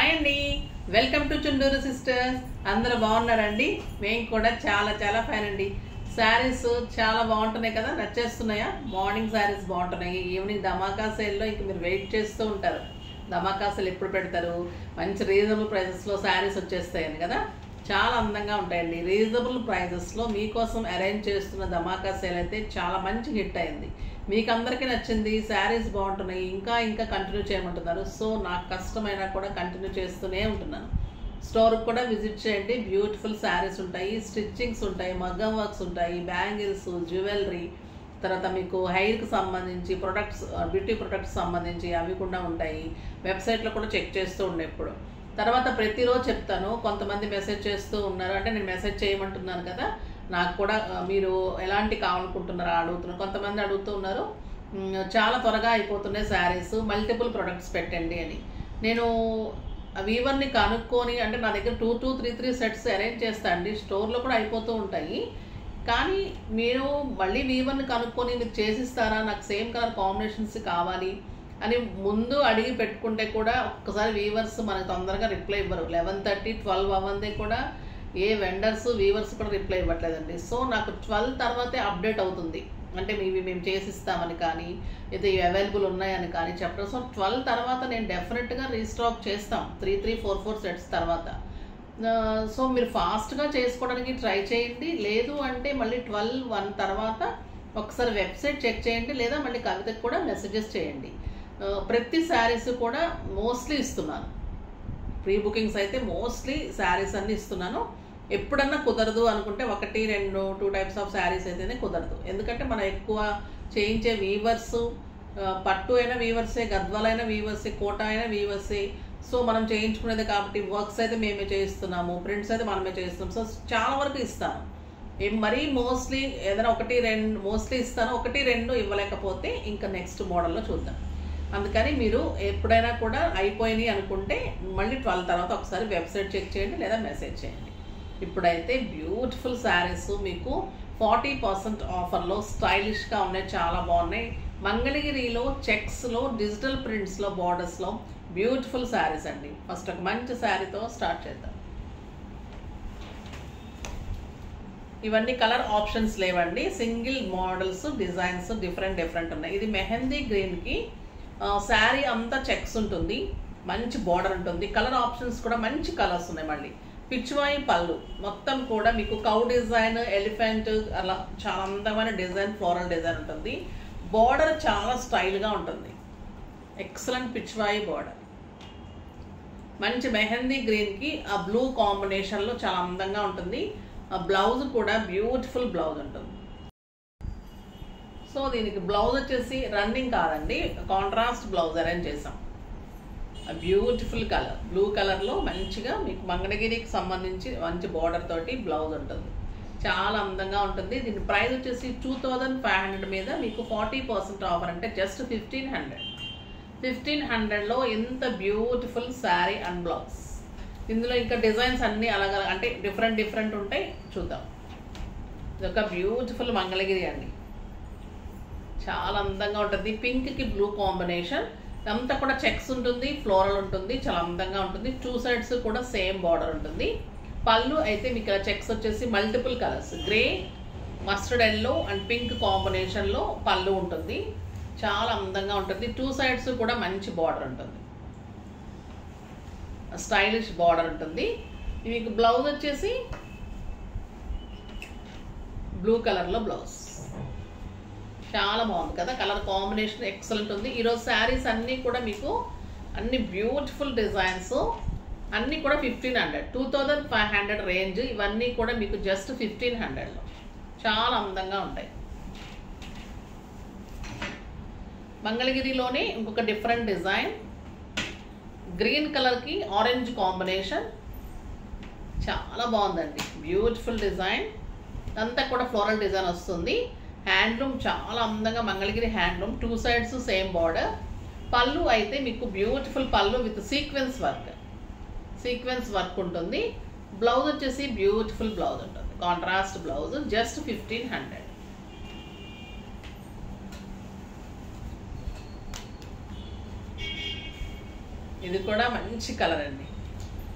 hi అండి welcome to Chunduru sisters అందరూ బాగున్నారండి మేము కూడా చాలా చాలా ఫైన్ అండి శారీస్ చాలా బాగుంటున్నాయి కదా నచ్చేస్తున్నాయా మార్నింగ్ శారీస్ బాగుంటున్నాయి ఈవినింగ్ ధమాకా సేల్లో ఇంక మీరు వెయిట్ చేస్తూ ఉంటారు ధమాకా సేల్ ఎప్పుడు పెడతారు మంచి రీజనబుల్ ప్రైసెస్లో శారీస్ వచ్చేస్తాయని కదా చాలా అందంగా ఉంటాయండి రీజనబుల్ ప్రైజెస్లో మీకోసం అరేంజ్ చేస్తున్న ధమాకా సేల్ అయితే చాలా మంచి హిట్ అయింది మీకు అందరికీ నచ్చింది శారీస్ బాగుంటున్నాయి ఇంకా ఇంకా కంటిన్యూ చేయమంటున్నారు సో నాకు కష్టమైనా కూడా కంటిన్యూ చేస్తూనే ఉంటున్నాను స్టోర్కి కూడా విజిట్ చేయండి బ్యూటిఫుల్ శారీస్ ఉంటాయి స్టిచ్చింగ్స్ ఉంటాయి మగ్గం వర్క్స్ ఉంటాయి బ్యాంగిల్స్ జ్యువెలరీ తర్వాత మీకు హెయిర్కి సంబంధించి ప్రొడక్ట్స్ బ్యూటీ ప్రొడక్ట్స్ సంబంధించి అవి కూడా ఉంటాయి వెబ్సైట్లో కూడా చెక్ చేస్తూ ఉండే ఎప్పుడు తర్వాత ప్రతిరోజు చెప్తాను కొంతమంది మెసేజ్ చేస్తూ ఉన్నారు అంటే నేను మెసేజ్ చేయమంటున్నాను కదా నాకు కూడా ఆ, మీరు ఎలాంటి కావాలనుకుంటున్నారో అడుగుతున్నారు కొంతమంది అడుగుతూ ఉన్నారు "మ్, చాలా త్వరగా అయిపోతున్నాయి శారీస్ మల్టిపుల్ ప్రొడక్ట్స్ పెట్టండి అని నేను వీవర్ని కనుక్కొని అంటే నా దగ్గర two two three three sets arrange చేస్తా అండి స్టోర్లో కూడా అయిపోతూ ఉంటాయి కానీ మీరు మళ్ళీ వీవర్ని కనుక్కొని మీరు చేసిస్తారా నాకు సేమ్ కలర్ కాంబినేషన్స్ కావాలి అని ముందు అడిగి పెట్టుకుంటే కూడా ఒక్కసారి వీవర్స్ మనకు తొందరగా రిప్లై ఇవ్వరు లెవెన్ థర్టీ ట్వెల్వ్ అవ్వందే కూడా ఏ వెండర్స్ వీవర్స్ కూడా రిప్లై ఇవ్వట్లేదండి సో నాకు ట్వెల్వ్ తర్వాతే అప్డేట్ అవుతుంది అంటే మీవి మేము చేసిస్తామని కానీ ఇది అవైలబుల్ ఉన్నాయని కానీ చెప్పడం సో ట్వెల్వ్ తర్వాత నేను డెఫినెట్గా రీస్టాక్ చేస్తాం three three four four sets తర్వాత ఆ, సో మీరు ఫాస్ట్గా చేసుకోవడానికి ట్రై చేయండి లేదు అంటే మళ్ళీ ట్వెల్వ్ వన్ తర్వాత ఒకసారి వెబ్సైట్ చెక్ చేయండి లేదా మళ్ళీ కవితకు కూడా మెసేజెస్ చేయండి ఆ, ప్రతి శారీస్ కూడా మోస్ట్లీ ఇస్తున్నాను ప్రీ బుకింగ్స్ అయితే మోస్ట్లీ శారీస్ అన్ని ఇస్తున్నాను ఎప్పుడన్నా కుదరదు అనుకుంటే ఒకటి రెండు టూ టైప్స్ ఆఫ్ శారీస్ అయితేనే కుదరదు ఎందుకంటే మనం ఎక్కువ చేయించే వీవర్స్ పట్టు అయిన వీవర్సే గద్వాలైన వీవర్సే కోట అయిన వీవర్సే సో మనం చేయించుకునేది కాబట్టి వర్క్స్ అయితే మేమే చేయిస్తున్నాము ప్రింట్స్ అయితే మనమే చేస్తున్నాం సో చాలా వరకు ఇస్తాను ఏం మరీ మోస్ట్లీ ఏదైనా ఒకటి రెండు మోస్ట్లీ ఇస్తాను ఒకటి రెండు ఇవ్వలేకపోతే ఇంకా నెక్స్ట్ మోడల్లో చూద్దాం అందుకని మీరు ఎప్పుడైనా కూడా అయిపోయినాయి అనుకుంటే మళ్ళీ ట్వెల్వ్ తర్వాత ఒకసారి వెబ్సైట్ చెక్ చేయండి లేదా మెసేజ్ చేయండి ఇప్పుడైతే బ్యూటిఫుల్ శారీస్ మీకు ఫార్టీ పర్సెంట్ ఆఫర్లో స్టైలిష్గా ఉన్నాయి చాలా బాగున్నాయి మంగళగిరిలో చెక్స్లో డిజిటల్ ప్రింట్స్లో బార్డర్స్లో బ్యూటిఫుల్ శారీస్ అండి ఫస్ట్ ఒక మంచి శారీతో స్టార్ట్ చేద్దాం ఇవన్నీ కలర్ ఆప్షన్స్ లేవండి single models designs different different ఉన్నాయి ఇది మెహందీ గ్రీన్కి శారీ అంతా చెక్స్ ఉంటుంది మంచి బార్డర్ ఉంటుంది కలర్ ఆప్షన్స్ కూడా మంచి కలర్స్ ఉన్నాయి మళ్ళీ పిచ్వాయి పళ్ళు మొత్తం కూడా మీకు కౌ డిజైన్ ఎలిఫెంట్ అలా చాలా అందమైన డిజైన్ ఫ్లోరల్ డిజైన్ ఉంటుంది బార్డర్ చాలా స్టైల్గా ఉంటుంది ఎక్సలెంట్ పిచ్వాయి బార్డర్ మంచి మెహందీ గ్రీన్కి ఆ బ్లూ కాంబినేషన్లో చాలా అందంగా ఉంటుంది ఆ బ్లౌజ్ కూడా బ్యూటిఫుల్ బ్లౌజ్ ఉంటుంది సో దీనికి బ్లౌజ్ వచ్చేసి రన్నింగ్ కాదండి కాంట్రాస్ట్ బ్లౌజ్ అరేంజ్ చేసాం బ్యూటిఫుల్ కలర్ బ్లూ కలర్లో మంచిగా మీకు మంగళగిరికి సంబంధించి మంచి బార్డర్ తోటి బ్లౌజ్ ఉంటుంది చాలా అందంగా ఉంటుంది దీని ప్రైస్ వచ్చేసి టూ థౌజండ్ ఫైవ్ హండ్రెడ్ మీద మీకు ఫార్టీ పర్సెంట్ ఆఫర్ అంటే జస్ట్ ఫిఫ్టీన్ హండ్రెడ్ ఫిఫ్టీన్ హండ్రెడ్లో ఎంత బ్యూటిఫుల్ శారీ అండ్ బ్లౌజ్ ఇందులో ఇంకా డిజైన్స్ అన్నీ అలాగ అంటే డిఫరెంట్ డిఫరెంట్ ఉంటాయి చూద్దాం ఇది ఒక బ్యూటిఫుల్ మంగళగిరి అండి చాలా అందంగా ఉంటుంది పింక్కి బ్లూ కాంబినేషన్ అంతా కూడా చెక్స్ ఉంటుంది ఫ్లోరల్ ఉంటుంది చాలా అందంగా ఉంటుంది టూ సైడ్స్ కూడా సేమ్ బార్డర్ ఉంటుంది పళ్ళు అయితే మీకు చెక్స్ వచ్చేసి multiple colours grey mustard yellow and pink కాంబినేషన్లో పళ్ళు ఉంటుంది చాలా అందంగా ఉంటుంది టూ సైడ్స్ కూడా మంచి బార్డర్ ఉంటుంది స్టైలిష్ బార్డర్ ఉంటుంది మీకు బ్లౌజ్ వచ్చేసి బ్లూ కలర్లో బ్లౌజ్ చాలా బాగుంది కదా కలర్ కాంబినేషన్ ఎక్సలెంట్ ఉంది ఈరోజు శారీస్ అన్నీ కూడా మీకు అన్ని బ్యూటిఫుల్ డిజైన్స్ అన్నీ కూడా fifteen hundred two thousand five hundred range ఇవన్నీ కూడా మీకు జస్ట్ ఫిఫ్టీన్ హండ్రెడ్లో చాలా అందంగా ఉంటాయి మంగళగిరిలోనే ఇంకొక డిఫరెంట్ డిజైన్ గ్రీన్ కలర్కి ఆరెంజ్ కాంబినేషన్ చాలా బాగుందండి బ్యూటిఫుల్ డిజైన్ అంతా కూడా ఫ్లోరల్ డిజైన్ వస్తుంది హ్యాండ్లూమ్ చాలా అందంగా Mangalagiri handloom two sides same border పళ్ళు అయితే మీకు బ్యూటిఫుల్ పళ్ళు with sequence work sequence work ఉంటుంది బ్లౌజ్ వచ్చేసి బ్యూటిఫుల్ బ్లౌజ్ ఉంటుంది contrast blouse just fifteen hundred ఇది కూడా మంచి కలర్ అండి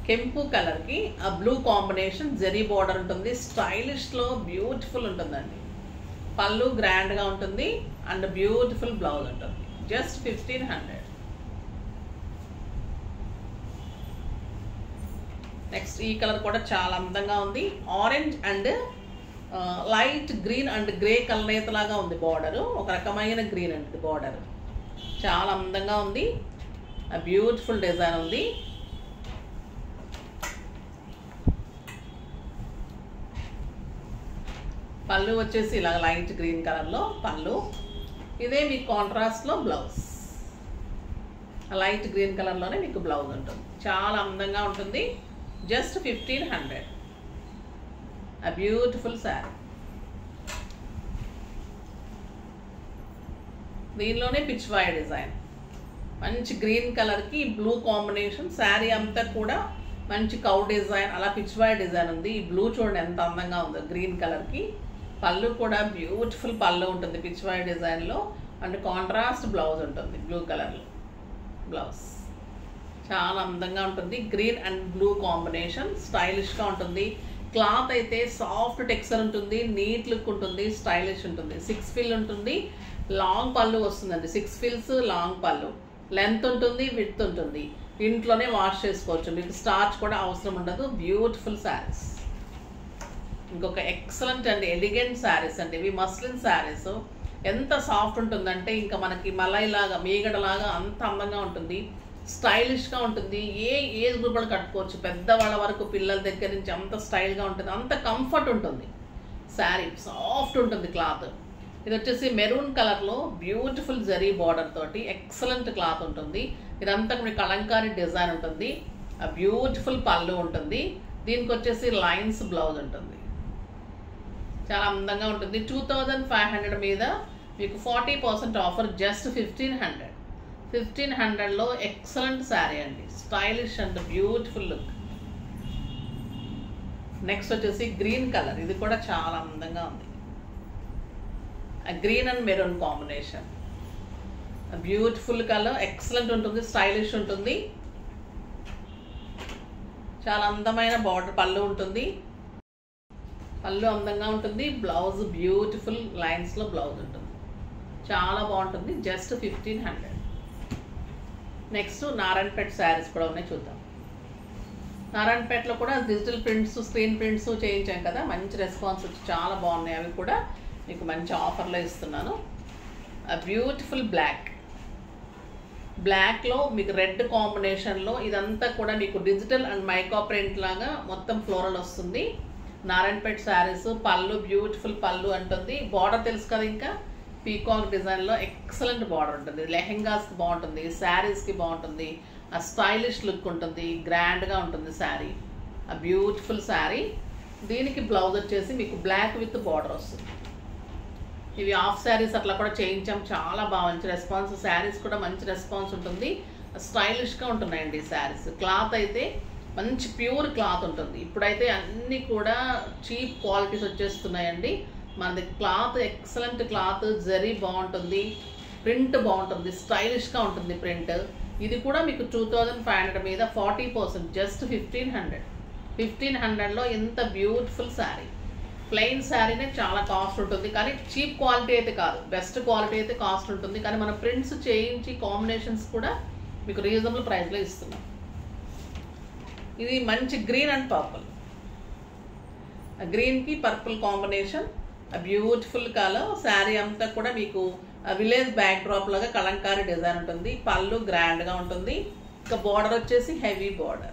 కెంపు కలర్కి ఆ బ్లూ కాంబినేషన్ జెరీ బార్డర్ ఉంటుంది స్టైలిష్లో బ్యూటిఫుల్ ఉంటుందండి పళ్ళు గ్రాండ్గా ఉంటుంది అండ్ బ్యూటిఫుల్ బ్లౌజ్ ఉంటుంది జస్ట్ ఫిఫ్టీన్ హండ్రెడ్ నెక్స్ట్ ఈ కలర్ కూడా చాలా అందంగా ఉంది orange and light green and grey colour లాగా ఉంది బార్డర్ ఒక రకమైన గ్రీన్ అండి బార్డర్ చాలా అందంగా ఉంది బ్యూటిఫుల్ డిజైన్ ఉంది పళ్ళు వచ్చేసి ఇలా లైట్ గ్రీన్ కలర్లో పళ్ళు ఇదే మీకు కాంట్రాస్ట్లో బ్లౌజ్ లైట్ గ్రీన్ కలర్లోనే మీకు బ్లౌజ్ ఉంటుంది చాలా అందంగా ఉంటుంది just fifteen hundred a beautiful saree దీనిలోనే పిచ్ వాయ్ డిజైన్ మంచి గ్రీన్ కలర్కి బ్లూ కాంబినేషన్ శారీ అంతా కూడా మంచి కౌ డిజైన్ అలా పిచ్ వాయ్ డిజైన్ ఉంది ఈ బ్లూ చూడండి ఎంత అందంగా ఉందో గ్రీన్ కలర్కి పళ్ళు కూడా బ్యూటిఫుల్ పళ్ళు ఉంటుంది పిచ్ వాయ్ డిజైన్లో అండ్ కాంట్రాస్ట్ బ్లౌజ్ ఉంటుంది బ్లూ కలర్లో బ్లౌజ్ చాలా అందంగా ఉంటుంది గ్రీన్ అండ్ బ్లూ కాంబినేషన్ స్టైలిష్గా ఉంటుంది క్లాత్ అయితే సాఫ్ట్ టెక్స్చర్ ఉంటుంది నీట్ లుక్ ఉంటుంది స్టైలిష్ ఉంటుంది సిక్స్ ఫిల్ ఉంటుంది లాంగ్ పళ్ళు వస్తుందండి సిక్స్ ఫిల్స్ లాంగ్ పళ్ళు లెంత్ ఉంటుంది విడ్త్ ఉంటుంది ఇంట్లోనే వాష్ చేసుకోవచ్చు మీకు స్టార్చ్ కూడా అవసరం ఉండదు బ్యూటిఫుల్ శారీస్ ఇంకొక ఎక్సలెంట్ అండి ఎలిగెంట్ శారీస్ అండి ఇవి మస్లిన్ శారీస్ ఎంత సాఫ్ట్ ఉంటుందంటే ఇంకా మనకి మలైలాగా మీగడలాగా అంత అందంగా ఉంటుంది స్టైలిష్గా ఉంటుంది ఏ ఏజ్ గ్రూప్ వాళ్ళు కట్టుకోవచ్చు పెద్దవాళ్ళ వరకు పిల్లల దగ్గర నుంచి అంత స్టైల్గా ఉంటుంది అంత కంఫర్ట్ ఉంటుంది శారీ సాఫ్ట్ ఉంటుంది క్లాత్ ఇది వచ్చేసి మెరూన్ కలర్లో బ్యూటిఫుల్ జరీ బార్డర్ తోటి ఎక్సలెంట్ క్లాత్ ఉంటుంది ఇదంతా మీకు కలంకారీ డిజైన్ ఉంటుంది ఆ బ్యూటిఫుల్ పళ్ళు ఉంటుంది దీనికి వచ్చేసి లైన్స్ బ్లౌజ్ ఉంటుంది చాలా అందంగా ఉంటుంది టూ థౌజండ్ ఫైవ్ హండ్రెడ్ మీద మీకు forty percent offer just fifteen hundred fifteen హండ్రెడ్లో ఎక్సలెంట్ శారీ అండి stylish and beautiful look next వచ్చేసి గ్రీన్ కలర్ ఇది కూడా చాలా అందంగా ఉంది green and maroon combination beautiful colour excellent ఉంటుంది స్టైలిష్ ఉంటుంది చాలా అందమైన బార్డర్ పళ్ళు ఉంటుంది పళ్ళు అందంగా ఉంటుంది బ్లౌజ్ బ్యూటిఫుల్ లైన్స్లో బ్లౌజ్ ఉంటుంది చాలా బాగుంటుంది just fifteen hundred next Narayanpet saris కూడా ఉన్నాయి చూద్దాం నారాయణపేటలో కూడా డిజిటల్ ప్రింట్స్ స్క్రీన్ ప్రింట్స్ చేయించాం కదా మంచి రెస్పాన్స్ వచ్చి చాలా బాగున్నాయి అవి కూడా మీకు మంచి ఆఫర్లో ఇస్తున్నాను బ్యూటిఫుల్ బ్లాక్ బ్లాక్లో మీకు రెడ్ కాంబినేషన్లో ఇదంతా కూడా మీకు డిజిటల్ అండ్ మైకా ప్రింట్ లాగా మొత్తం ఫ్లోరల్ వస్తుంది నారాయణపేట శారీస్ పళ్ళు బ్యూటిఫుల్ పళ్ళు అంటుంది బార్డర్ తెలుసు కదా ఇంకా పీకాక్ డిజైన్లో ఎక్సలెంట్ బార్డర్ ఉంటుంది లెహెంగాస్కి బాగుంటుంది శారీస్కి బాగుంటుంది ఆ స్టైలిష్ లుక్ ఉంటుంది గ్రాండ్గా ఉంటుంది శారీ ఆ బ్యూటిఫుల్ శారీ దీనికి బ్లౌజ్ వచ్చేసి మీకు బ్లాక్ విత్ బార్డర్ వస్తుంది ఇవి ఆఫ్ శారీస్ అట్లా కూడా చేయించాం చాలా బాగా మంచి రెస్పాన్స్ శారీస్ కూడా మంచి రెస్పాన్స్ ఉంటుంది స్టైలిష్గా ఉంటున్నాయండి శారీస్ క్లాత్ అయితే మంచి ప్యూర్ క్లాత్ ఉంటుంది ఇప్పుడైతే అన్నీ కూడా చీప్ క్వాలిటీస్ వచ్చేస్తున్నాయండి మనది క్లాత్ ఎక్సలెంట్ క్లాత్ జరీ బాగుంటుంది ప్రింట్ బాగుంటుంది స్టైలిష్గా ఉంటుంది ప్రింట్ ఇది కూడా మీకు టూ థౌజండ్ ఫైవ్ హండ్రెడ్ మీద forty percent just fifteen hundred fifteen హండ్రెడ్లో ఎంత బ్యూటిఫుల్ శారీ ప్లెయిన్ శారీనే చాలా కాస్ట్ ఉంటుంది కానీ చీప్ క్వాలిటీ అయితే కాదు బెస్ట్ క్వాలిటీ అయితే కాస్ట్ ఉంటుంది కానీ మన ప్రింట్స్ చేయించి కాంబినేషన్స్ కూడా మీకు రీజనబుల్ ప్రైస్లో ఇస్తున్నాం ఇది మంచి గ్రీన్ అండ్ పర్పుల్ గ్రీన్కి purple combination beautiful colour sari అంతా కూడా మీకు విలేజ్ బ్యాక్ డ్రాప్ లాగా కలంకారీ డిజైన్ ఉంటుంది పళ్ళు గ్రాండ్గా ఉంటుంది ఇంకా బార్డర్ వచ్చేసి హెవీ బార్డర్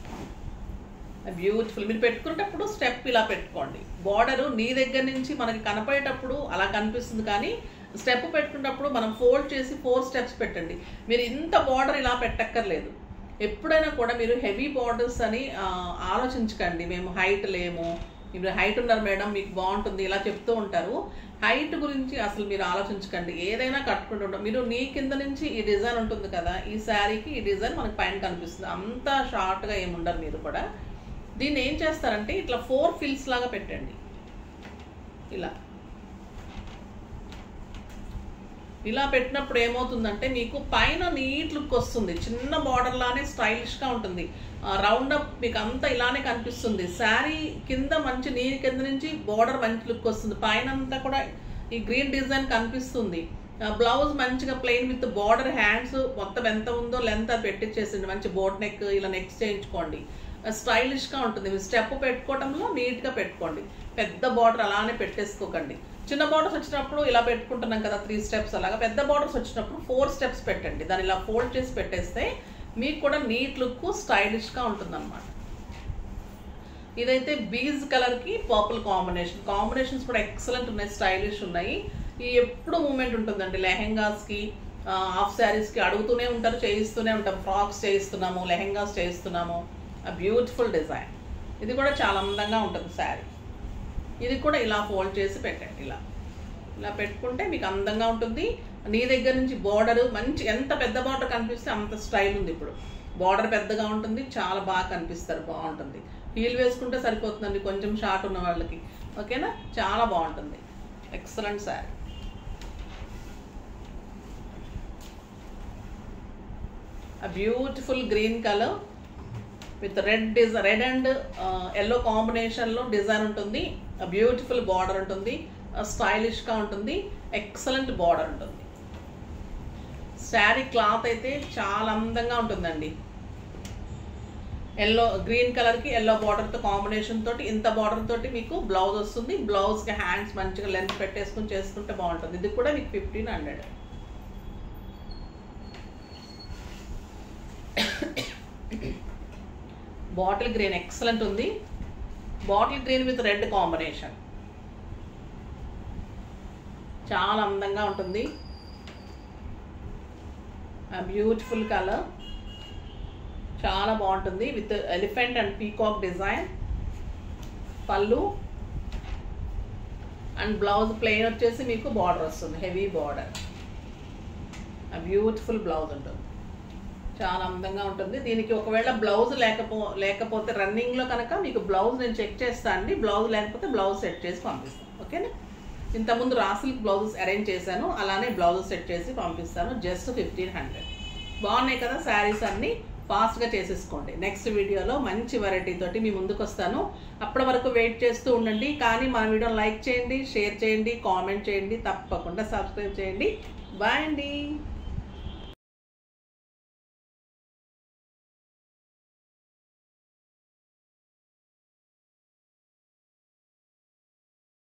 బ్యూటిఫుల్ మీరు పెట్టుకునేటప్పుడు స్టెప్ ఇలా పెట్టుకోండి బార్డరు నీ దగ్గర నుంచి మనకి కనపడేటప్పుడు అలా కనిపిస్తుంది కానీ స్టెప్ పెట్టుకున్నప్పుడు మనం ఫోల్డ్ చేసి ఫోర్ స్టెప్స్ పెట్టండి మీరు ఇంత బార్డర్ ఇలా పెట్టక్కర్లేదు ఎప్పుడైనా కూడా మీరు హెవీ బార్డర్స్ అని ఆలోచించకండి మేము హైట్ లేము మీరు హైట్ ఉన్నారు మేడం మీకు బాగుంటుంది ఇలా చెప్తూ ఉంటారు హైట్ గురించి అసలు మీరు ఆలోచించకండి ఏదైనా కట్టుకుంటుంటాం మీరు నీ కింద నుంచి ఈ డిజైన్ ఉంటుంది కదా ఈ శారీకి ఈ డిజైన్ మనకి పైన కనిపిస్తుంది అంత షార్ట్గా ఏముండరు మీరు కూడా దీన్ని ఏం చేస్తారంటే ఇట్లా ఫోర్ ఫిల్స్ లాగా పెట్టండి ఇలా ఇలా పెట్టినప్పుడు ఏమవుతుందంటే మీకు పైన నీట్ లుక్ వస్తుంది చిన్న బార్డర్ లానే స్టైలిష్గా ఉంటుంది రౌండ్ అప్ మీకు అంతా ఇలానే కనిపిస్తుంది శారీ కింద మంచి నీరు కింద నుంచి బార్డర్ మంచి లుక్ వస్తుంది పైన అంతా కూడా ఈ గ్రీన్ డిజైన్ కనిపిస్తుంది బ్లౌజ్ మంచిగా ప్లెయిన్ విత్ బార్డర్ హ్యాండ్స్ మొత్తం ఎంత ఉందో లెంత్ అది పెట్టించేసింది మంచి బోట్ నెక్ ఇలా నెక్స్ చేయించుకోండి స్టైలిష్గా ఉంటుంది స్టెప్ పెట్టుకోవడంలో నీట్గా పెట్టుకోండి పెద్ద బార్డర్ అలానే పెట్టేసుకోకండి చిన్న బార్డర్స్ వచ్చినప్పుడు ఇలా పెట్టుకుంటున్నాం కదా త్రీ స్టెప్స్ అలాగా పెద్ద బార్డర్స్ వచ్చినప్పుడు ఫోర్ స్టెప్స్ పెట్టండి దాన్ని ఇలా ఫోల్డ్ చేసి పెట్టేస్తే మీకు కూడా నీట్ లుక్ స్టైలిష్గా ఉంటుందన్నమాట ఇదైతే బీజ్ కలర్కి పర్పుల్ కాంబినేషన్ కాంబినేషన్స్ కూడా ఎక్సలెంట్ ఉన్నాయి స్టైలిష్ ఉన్నాయి ఈ ఎప్పుడు మూమెంట్ ఉంటుందండి లెహెంగాస్కి హాఫ్ శారీస్కి అడుగుతూనే ఉంటారు చేయిస్తూనే ఉంటాం ఫ్రాక్స్ చేయిస్తున్నాము లెహెంగాస్ చేయిస్తున్నాము బ్యూటిఫుల్ డిజైన్ ఇది కూడా చాలా అందంగా ఉంటుంది శారీ ఇది కూడా ఇలా ఫోల్డ్ చేసి పెట్టండి ఇలా ఇలా పెట్టుకుంటే మీకు అందంగా ఉంటుంది నీ దగ్గర నుంచి బార్డర్ మంచి ఎంత పెద్ద బార్డర్ కనిపిస్తే అంత స్టైల్ ఉంది ఇప్పుడు బార్డర్ పెద్దగా ఉంటుంది చాలా బాగా కనిపిస్తారు బాగుంటుంది హీల్ వేసుకుంటే సరిపోతుందండి కొంచెం షార్ట్ ఉన్న వాళ్ళకి ఓకేనా చాలా బాగుంటుంది excellent sari beautiful green colour with red design red and yellow కాంబినేషన్లో డిజైన్ ఉంటుంది బ్యూటిఫుల్ బార్డర్ ఉంటుంది స్టైలిష్గా ఉంటుంది ఎక్సలెంట్ బార్డర్ ఉంటుంది శారీ క్లాత్ అయితే చాలా అందంగా ఉంటుందండి ఎల్లో గ్రీన్ కలర్కి ఎల్లో బార్డర్తో కాంబినేషన్ తోటి ఇంత బార్డర్ తోటి మీకు బ్లౌజ్ వస్తుంది బ్లౌజ్కి హ్యాండ్స్ మంచిగా లెంత్ పెట్టేసుకుని చేసుకుంటే బాగుంటుంది ఇది కూడా మీకు fifteen hundred bottle green excellent ఉంది bottle green with red combination చాలా అందంగా ఉంటుంది బ్యూటిఫుల్ కలర్ చాలా బాగుంటుంది with elephant and peacock design పళ్ళు అండ్ బ్లౌజ్ ప్లెయిన్ వచ్చేసి మీకు బార్డర్ వస్తుంది హెవీ బార్డర్ బ్యూటిఫుల్ బ్లౌజ్ ఉంటుంది చాలా అందంగా ఉంటుంది దీనికి ఒకవేళ బ్లౌజ్ లేకపో లేకపోతే రన్నింగ్లో కనుక మీకు బ్లౌజ్ నేను చెక్ చేస్తాను అండి బ్లౌజ్ లేకపోతే బ్లౌజ్ సెట్ చేసి పంపిస్తాను ఓకేనా ఇంతకుముందు రాసిల్క్ బ్లౌజెస్ అరేంజ్ చేశాను అలానే బ్లౌజెస్ సెట్ చేసి పంపిస్తాను జస్ట్ ఫిఫ్టీన్ హండ్రెడ్ బాగున్నాయి కదా శారీస్ అన్నీ ఫాస్ట్గా చేసేసుకోండి నెక్స్ట్ వీడియోలో మంచి వెరైటీ తోటి మీ ముందుకు వస్తాను అప్పటి వరకు వెయిట్ చేస్తూ ఉండండి కానీ మన వీడియో లైక్ చేయండి షేర్ చేయండి కామెంట్ చేయండి తప్పకుండా సబ్స్క్రైబ్ చేయండి బాయ్ అండి